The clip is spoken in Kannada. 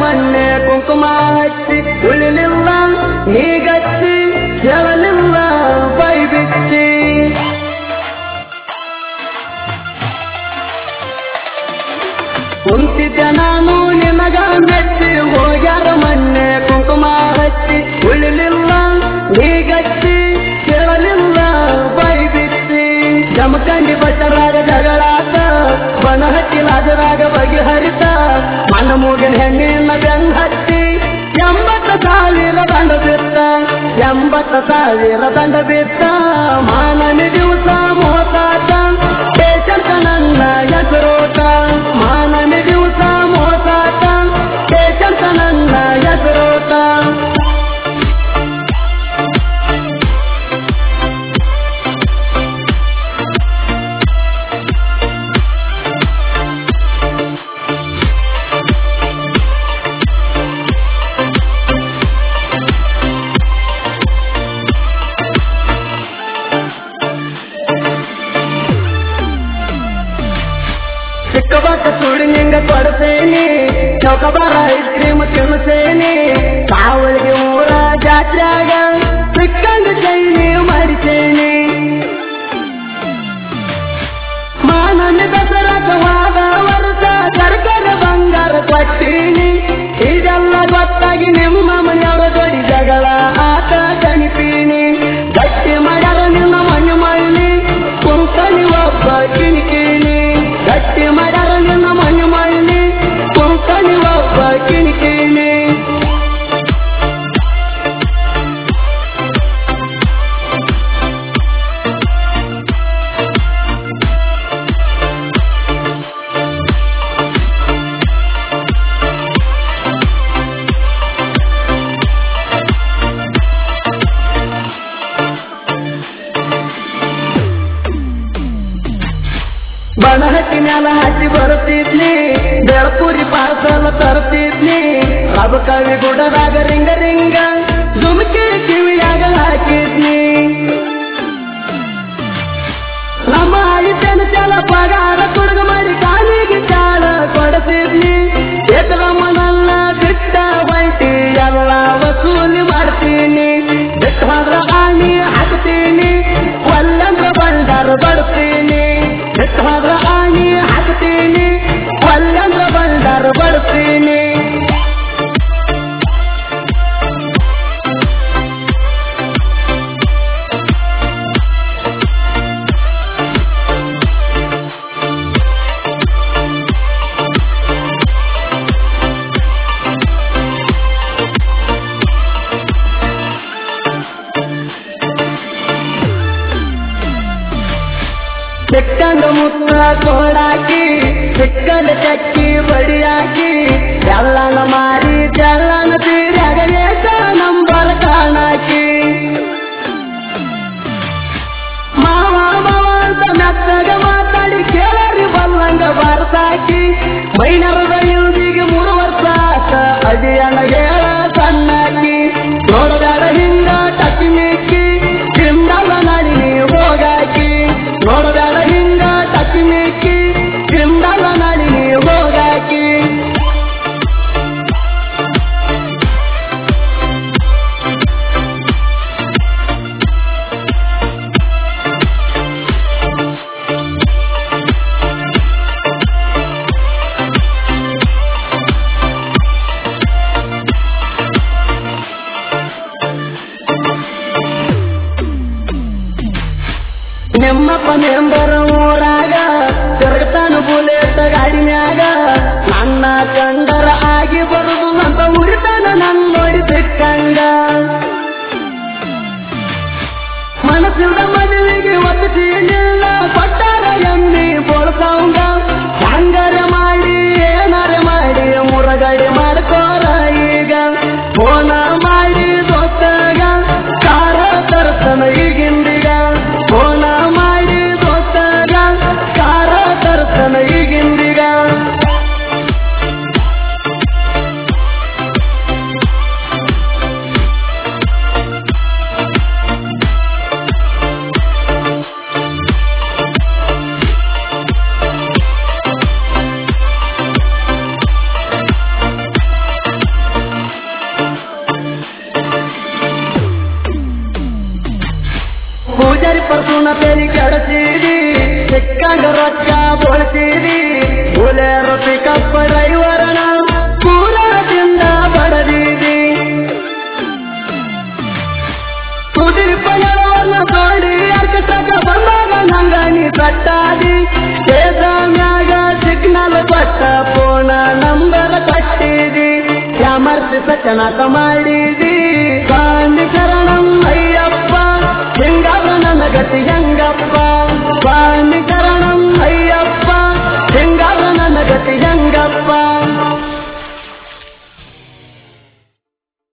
ಮೊನ್ನೆ ಕುಂಕುಮ ಹಚ್ಚಿ ಉಳಿಲಿಲ್ಲ ನೀಗಚ್ಚಿ ಕೇಳಲಿಲ್ಲ ಬೈ ಬಿಚ್ಚಿ ಕುಂತಿದ್ದೆ ನಾನು ನಿನಗ ಮೆಚ್ಚಿ ಹೋಗ್ಯಾರ ಮೊನ್ನೆ ಕುಂಕುಮ ಹಚ್ಚಿ ಉಳಿಲಿಲ್ಲ ನೀಗಚ್ಚಿ ಕೇಳಲಿಲ್ಲ ಬೈ ಬಿಚ್ಚಿ ಜಮಖಂಡಿ ಬಚ್ಚರಾಗ ಜಗಳಾತ ಬನ ಹಚ್ಚಿ ಲಾಜರಾಗ ಬಗೆಹರಿತ ಮನ ಮೂಗಿನ ಹೆಣ್ಣಿನ ಬೆಂಗ್ ಹಚ್ಚಿ ಎಂಬತ್ತು ಸಾವಿರ ದಂಡ ಬಿತ್ತ ಎಂಬತ್ತು ಸಾವಿರ ದಂಡ ಬಿತ್ತ ಮಾನನಿ ದಿವಸ ಮೋಸಾಟ ಪೇಷಂಟ್ ನನ್ನ ಹೆಸರೋಟ ಮಾನನಿ ದಿವಸ ಮೋಸಾಟ ಪೇಷಂಟ್ ನನ್ನ ಹೆಸರೋಟ ಚಿಕ್ಕಬಾಕ ಸುಳಿ ನಿಂಗ ಕೊಡ್ತೇನೆ ಚೌಕಬಾರ ಐಸ್ ಕ್ರೀಮ್ ತಿನ್ನಿಸೇನೆ ಕಾವಲಿಗೆ ಊರ ಜಾತ್ರೆಯಾಗ ಸಿಕ್ಕಂಗ ಚೈನಿ ಮಾಡಿಸೇನೆ ಮಾನನ ದಸರಾಗವಾದ ವರ್ಷ ಸರ್ಕಾರ ಬಂಗಾರ ಕೊಟ್ಟೀನಿ ಇದೆಲ್ಲ ಗೊತ್ತಾಗಿ ನಿಮ್ಮ ಮನೆಯವರ ಜೋಡಿ ಜಗಳ ಆಟ ಕಣಿಪೀನಿ ಗಟ್ಟಿ ಮಾಡ್ಯಾರ ನಿನ್ನ ಮಣ್ಣು ಮಳ್ಳಿ ಕುಂಕಣಿ ಒಬ್ಬ ಕಿಣಿಕೀನಿ ಗಟ್ಟಿ ಮಾಡ್ಯಾರ ನಿನ್ನ ಮಣ್ಣು ಮಳ್ಳಿ ಕುಂಕಣಿ ಒಬ್ಬ ಕಿಣಿಕೀನಿ ಬನಹಟ್ಟಿ ಮ್ಯಾಲ ಹಚ್ಚಿ ಬರುತ್ತಿದ್ನಿ ಬೆಳಪುರಿ ಪಾರ್ಸಲ ತರುತ್ತಿದ್ನಿ ರಬ ಕವಿ ಗುಡದಾಗ ರಿಂಗ ರಿಂಗ ಜುಮಕಿ ಕಿವಿಯಾಗ ಹಾಕಿದ್ನಿ ನಮ್ಮ ಐತನ ಚಲ ಪಗಾರ ಕೊಡಗ ಮಾಡಿ ಕಾಲಿಗೆ ಚಾಳ ಕೊಡತಿದ್ನಿ ಎದ್ರಮ್ಮನಲ್ಲ ಬಿಟ್ಟ ಬೈಟಿ ಎಲ್ಲ ವಸೂಲಿ ಮಾಡ್ತೀನಿ ಬಿಟ್ಟು ಹೋದ್ರ ಆಣಿ ಹಾಕ್ತೀನಿ ಒಲ್ಲಂದ್ರ ಬಂಡಾರ ಬಡ್ತೀನಿ ಬಿಟ್ಟು ಹೋದ್ರ ಆಣಿ ಹಾಕ್ತೀನಿ ಒಲ್ಲಂದ್ರ ಬಂಡಾರ ಬಡ್ತೀನಿ ಚಿಕ್ಕಂದ ಮುತ್ತ ಕೋಡಾಕಿ ಚಿಕ್ಕಂದ ಚಕ್ಕಿ ಬಡಿಯಾಕಿ ಎಲ್ಲನ ಮಾರಿ ಚೆಲ್ಲನ ತೀರ್ಯಾಗ ಏಟ ನಂಬರ್ ಕಾಣಾಕಿ ಮಾವ ಮಾವ ಅಂತ ಮೆತ್ತಗ ಮಾತಾಡಿ ಕೇಳರಿ ಬಲ್ಲಂಗ ಬರ್ಸಾಕಿ ಮೈನರದ ಇಲ್ದಿಗೆ ಮೂರು ವರ್ಷ ಆತ ಅಡಿಯನ ಹೇಳ ಸಣ್ಣಾಕಿ ನೋಡಬೇಡ ಹಿಂಗ ಟಕ್ಕಿ ಮಿಕ್ಕಿ ತಿಂದಲ್ಲ ನಡಿ ನೀ ಹೋಗಾಕಿ ನೋಡಬೇಡ ಹಿಂಗ ಟಕ್ಕಿ ಮಿಕ್ಕಿ ತಿಂದಲ್ಲ ನಡಿ ನೀ ಹೋಗಾಕಿ ನಿಮ್ಮಪ್ಪ ಮೆಂಬರ ಊರಾಗ ತಿರುಗ್ತಾನ ಬುಲೆಟ್ ಗಾಡಿ ಮ್ಯಾಗ ನನ್ನ ಕಂಡರ ಆಗಿ ಬರುದು ಅಂತ ಉರಿತಾನ ನನ್ ನೋಡಿ ಸಿಕ್ಕಂಗ ಮನಸ್ಸಿಂದ ಮದುವೆಗೆ ಒತ್ತಿಲ್ಲ ಕೊಟ್ಟಾರ ಎಮ್ಮಿ ಬೋಳ್ಸಂಗ ಹಂಗಾರೆ ಮಾಡಿ ಏನಾರೆ ಮಾಡಿ ಮುರಗಡೆ ಮಾಡ್ಕೋರ ಈಗ ಫೋನ ಮಾಡಿ ದೋಸ್ತಗ ಕಾರ ತರ್ಸನ ಈಗಿಂದಿಗ ಫೋನ ಮಾಡಿ ದೋಸ್ತಗ ಕಾರ ತರ್ಸನ ಈಗಿಂದಿಗ ಬೇಕಂಗ ರೊಕ್ಕ ಬಳಸಿದಿ ಬುಲೆರೋ ಪಿಕಪ್ ಡ್ರೈವರನ ಪೂರದಿಂದ ಬಡದಿದಿ ಸುದೀಪ ಎಳವನ್ನ ನೋಡಿ ಅರ್ಕಟಕ ಬಂದಾಗ ನಂಗ ನೀ ಕಟ್ಟಾದಿ ದೇಶ ಮ್ಯಾಗ ಸಿಗ್ನಲ್ ಕೊಟ್ಟ ಫೋನ ನಂಬರ್ ಕಟ್ಟಿದಿ ಯಾಮರ್ಸಿ ಸಚನಕ ಮಾಡಿದಿ ಬಾ